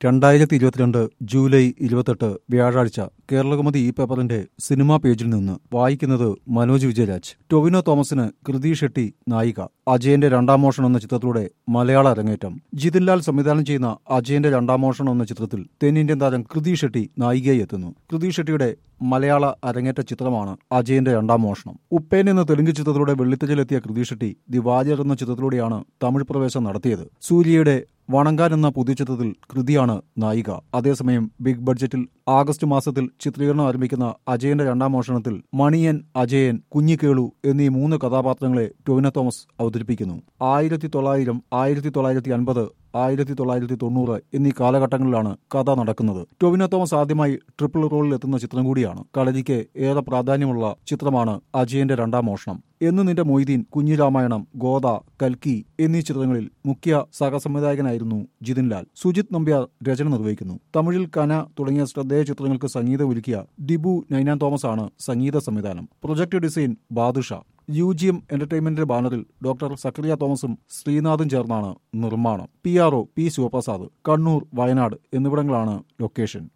രണ്ടായിരത്തി ഇരുപത്തിരണ്ട് ജൂലൈ ഇരുപത്തെട്ട് വ്യാഴാഴ്ച കേരളകൗമുദി ഈ പേപ്പറിന്റെ സിനിമാ പേജിൽ നിന്ന് വായിക്കുന്നത് മനോജ് വിജയരാജ് ടൊവിനോ തോമസിന് കൃതി ഷെട്ടി നായിക അജയന്റെ രണ്ടാം മോഷണം എന്ന ചിത്രത്തിലൂടെ മലയാള അരങ്ങേറ്റം ജിതിൻ ലാൽ സംവിധാനം ചെയ്യുന്ന അജയന്റെ രണ്ടാം മോഷണം എന്ന ചിത്രത്തിൽ തെന്നിന്ത്യൻ താരം കൃതി ഷെട്ടി നായികയായി എത്തുന്നു കൃതി ഷെട്ടിയുടെ മലയാള അരങ്ങേറ്റ ചിത്രമാണ് അജയന്റെ രണ്ടാം മോഷണം ഉപ്പേൻ എന്ന തെലുങ്ക് ചിത്രത്തിലൂടെ വെള്ളിത്തിരയിലെത്തിയ കൃതി ഷെട്ടി ദി വാര്യർ എന്ന ചിത്രത്തിലൂടെയാണ് തമിഴ് പ്രവേശം നടത്തിയത് സൂര്യയുടെ വണങ്കാൻ എന്ന പുതിയ ചിത്രത്തിൽ കൃതിയാണ് നായിക അതേസമയം ബിഗ് ബഡ്ജറ്റിൽ ആഗസ്റ്റ് മാസത്തിൽ ചിത്രീകരണം ആരംഭിക്കുന്ന അജയന്റെ രണ്ടാം മോഷണത്തിൽ മണിയൻ അജയൻ കുഞ്ഞിക്കേളു എന്നീ മൂന്ന് കഥാപാത്രങ്ങളെ ടൊവിനോ തോമസ് അവതരിപ്പിക്കുന്നു ആയിരത്തി തൊള്ളായിരം ആയിരത്തി തൊള്ളായിരത്തി അൻപത് ആയിരത്തി തൊള്ളായിരത്തി തൊണ്ണൂറ് എന്നീ കാലഘട്ടങ്ങളിലാണ് കഥ നടക്കുന്നത് ടൊവിനോ തോമസ് ആദ്യമായി ട്രിപ്പിൾ റോളിൽ എത്തുന്ന ചിത്രം കൂടിയാണ് കളരിക്ക് ഏറെ പ്രാധാന്യമുള്ള ചിത്രമാണ് അജയന്റെ രണ്ടാം മോഷണം എന്ന് നിന്റെ മൊയ്തീൻ കുഞ്ഞിരാമായണം ഗോദ കൽക്കി എന്നീ ചിത്രങ്ങളിൽ മുഖ്യ സഹസംവിധായകനായിരുന്നു ജിതിൻ ലാൽ സുജിത് നമ്പ്യാർ രചന നിർവഹിക്കുന്നു തമിഴിൽ കന തുടങ്ങിയ ശ്രദ്ധേയ ചിത്രങ്ങൾക്ക് സംഗീതം ഒരുക്കിയ ഡിബു നൈനാൻ തോമസ് ആണ് സംഗീത സംവിധാനം project design Badusha U G M എന്റർടൈൻമെന്റിന്റെ ബാനറിൽ ഡോക്ടർ സക്രിയ തോമസും ശ്രീനാഥും ചേർന്നാണ് നിർമ്മാണം P R O P Sivaprasad Kannur Wayanad എന്നിവിടങ്ങളാണ് ലൊക്കേഷൻ